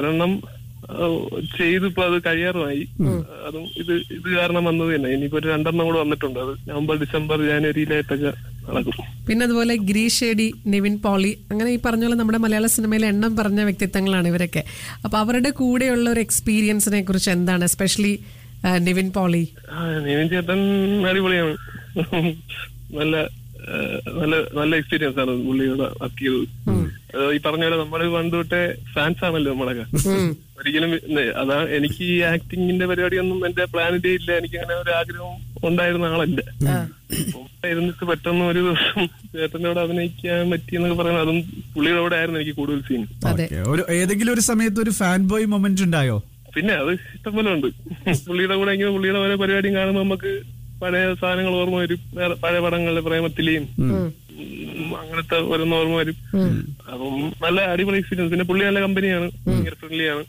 ഒരെണ്ണം ആ, ചെയ്ത് ഇപ്പൊ അത് കഴിയാറുമായി അതും ഇത് ഇത് കാരണം വന്നത് തന്നെ ഇനിയിപ്പോ ഒരു രണ്ടെണ്ണം കൂടെ വന്നിട്ടുണ്ട് അത് നവംബർ ഡിസംബർ ജാനുവരിയിലായിട്ടൊക്കെ നടക്കും പിന്നെ അതുപോലെ ഗിരീഷ് ഷേഡി നിവിൻ പോളി അങ്ങനെ ഈ പറഞ്ഞ പോലെ നമ്മുടെ മലയാള സിനിമയിലെ എണ്ണം പറഞ്ഞ വ്യക്തിത്വങ്ങളാണ് ഇവരൊക്കെ അപ്പൊ അവരുടെ കൂടെയുള്ള ഒരു എക്സ്പീരിയൻസിനെ കുറിച്ച് എന്താണ് എസ്പെഷ്യലി നിവിൻ പോളി ആ, നിവിൻ ചേട്ടൻ അടിപൊളിയാണ് നല്ല ആ, നല്ല നല്ല എക്സ്പീരിയൻസ് ആണ് പുള്ളിയോട് വർക്ക് ചെയ്തത് അത് ഈ പറഞ്ഞ പോലെ നമ്മള് പണ്ട് തൊട്ടേ ഫാൻസ് ആണല്ലോ നമ്മളൊക്കെ ഒരിക്കലും ഇന്ന് അതാ എനിക്ക് ഈ ആക്ടിങ്ങിന്റെ പരിപാടിയൊന്നും എന്റെ പ്ലാനിലേ ഇല്ല എനിക്ക് അങ്ങനെ ഒരു ആഗ്രഹം ഉണ്ടായിരുന്ന ആളല്ല അപ്പം ഇരുന്നിട്ട് പെട്ടെന്ന് ഒരു ദിവസം ചേട്ടനോട് അഭിനയിക്കാൻ പറ്റിയെന്നൊക്കെ പറയുന്നത് അതും പുള്ളിയുടെ കൂടെ ആയിരുന്നു എനിക്ക് കൂടുതൽ സീൻ അതെ ഓക്കേ. ഒരു ഏതെങ്കിലും ഒരു സമയത്ത് ഒരു ഫാൻ ബോയ് മൊമെന്റ് ഉണ്ടായോ പിന്നെ അത് ഇഷ്ടംപോലെ ഉണ്ട് പുള്ളിയുടെ കൂടെ ഇങ്ങനെ പുള്ളിയുടെ ഓരോ പരിപാടിയും കാണുമ്പോൾ നമുക്ക് പഴയ സാധനങ്ങൾ ഓർമ്മ വരും വേറെ പഴയ പടങ്ങളിലെ പ്രേമത്തിലെയും ഉം, അങ്ങനത്തെ ഓരോന്ന് ഓർമ്മ വരും അപ്പം നല്ല അടിപൊളി എക്സ്പീരിയൻസ് പിന്നെ പുള്ളി നല്ല കമ്പനിയാണ് ഭയങ്കര ഫ്രണ്ട്ലിയാണ്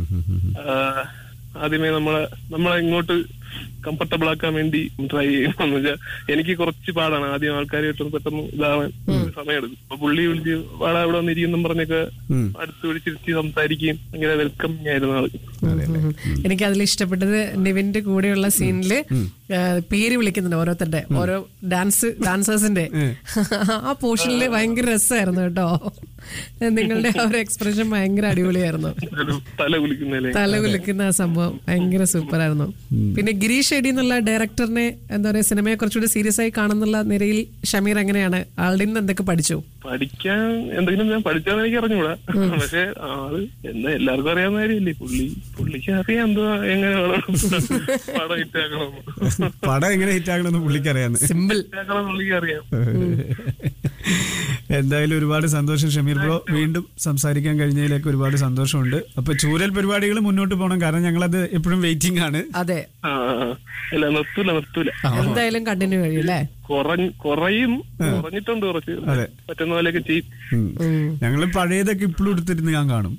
ആദ്യമേ നമ്മളെ നമ്മളെ ഇങ്ങോട്ട് കംഫർട്ടബിൾ ആക്കാൻ വേണ്ടി ട്രൈ ചെയ്യും എന്ന് വെച്ചാൽ എനിക്ക് കുറച്ച് പാടാണ് ആദ്യം ആൾക്കാരായിട്ട് പെട്ടെന്ന് ഇതാവാൻ സമയമെടുക്കും അപ്പൊ പുള്ളി വിളിച്ച് വാടാ ഇവിടെ വന്നിരിക്കുന്നും പറഞ്ഞൊക്കെ ഉം. അടുത്ത് വിളിച്ചിരുത്തി സംസാരിക്കുകയും ഭയങ്കര വെൽക്കമിങ് ആയിരുന്നു ആള് ഉം. എനിക്ക് അതിൽ ഇഷ്ടപ്പെട്ടത് നിവിന്റെ കൂടെയുള്ള സീനില് പേര് വിളിക്കുന്നുണ്ട് ഓരോരുത്തരുടെ ഓരോ ഡാൻസ് ഡാൻസേഴ്സിന്റെ ആ പോർഷനില് ഭയങ്കര രസമായിരുന്നു കേട്ടോ നിങ്ങളുടെ ആ ഒരു എക്സ്പ്രഷൻ ഭയങ്കര അടിപൊളിയായിരുന്നു ഒരു തല കുലിക്കുന്നതിലെ തല കുലിക്കുന്ന ആ സംഭവം ഭയങ്കര സൂപ്പർ ആയിരുന്നു പിന്നെ ഗിരീഷ് ഷെഡി എന്നുള്ള ഡയറക്ടറിനെ എന്താ പറയാ സിനിമയെ കുറച്ചുകൂടി സീരിയസ് ആയി കാണുന്നുള്ള നിരയിൽ ഷമീർ എങ്ങനെയാണ് ആളുടെ നിന്ന് എന്തൊക്കെ പഠിച്ചു പഠിക്കാൻ എന്തെങ്കിലും ഞാൻ പഠിച്ചാന്ന് എനിക്ക് അറിഞ്ഞൂടാ പക്ഷെ ആള് എന്താ എല്ലാവർക്കും അറിയാവുന്ന കാര്യമില്ലേ പുള്ളി പുള്ളിക്ക് അറിയാം എന്തോ എങ്ങനെ വേണം പടം ഹിറ്റാക്കണം പടം എങ്ങനെ ഹിറ്റ് ആകണമെന്ന് പുള്ളിക്കറിയാന്ന് സിമ്പിൾ ഹിറ്റാക്കണം പുള്ളിക്ക് അറിയാം എന്തായാലും ഒരുപാട് സന്തോഷം ഷമീർ ബ്രോ വീണ്ടും സംസാരിക്കാൻ കഴിഞ്ഞതിലേക്ക് ഒരുപാട് സന്തോഷമുണ്ട് അപ്പൊ ചൂരൽ പരിപാടികൾ മുന്നോട്ട് പോകണം കാരണം ഞങ്ങളത് എപ്പോഴും വെയിറ്റിംഗ് ആണ് അതെ ആ ആ. ഇല്ല നിർത്തൂല നിർത്തൂല എന്തായാലും കണ്ടിന്യൂ കഴിയും അല്ലേ കുറഞ്ഞ് കുറയും കുറഞ്ഞിട്ടുണ്ട് കുറച്ച് അതെ. പറ്റുന്ന പോലെയൊക്കെ ചെയ്യും ഉം. ഞങ്ങള് പഴയതൊക്കെ ഇപ്പോഴും എടുത്തിരുന്ന് ഞാൻ കാണും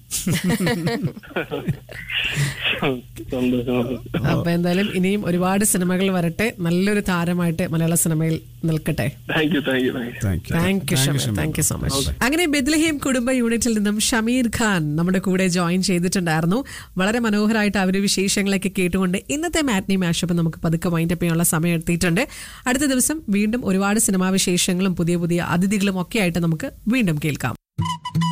സന്തോഷം അപ്പൊ എന്തായാലും ഇനിയും ഒരുപാട് സിനിമകൾ വരട്ടെ നല്ലൊരു താരമായിട്ട് മലയാള സിനിമയിൽ നിൽക്കട്ടെ thank you thank you thank you thank you thank you Shameer thank you so much അങ്ങനെ ബെദ്ലഹീം കുടുംബ യൂണിറ്റിൽ നിന്നും ഷമീർ ഖാൻ നമ്മുടെ കൂടെ ജോയിൻ ചെയ്തിട്ടുണ്ടായിരുന്നു വളരെ മനോഹരമായിട്ട് അവരുടെ വിശേഷങ്ങളൊക്കെ കേട്ടുകൊണ്ട് ഇന്നത്തെ മാറ്റ്നി മാഷപ്പ് നമുക്ക് പതുക്കെ വൈൻഡപ്പ് ചെയ്യാനുള്ള സമയം എത്തിയിട്ടുണ്ട് അടുത്ത ദിവസം വീണ്ടും ഒരുപാട് സിനിമാ വിശേഷങ്ങളും പുതിയ പുതിയ അതിഥികളും ഒക്കെ ആയിട്ട് നമുക്ക് വീണ്ടും കേൾക്കാം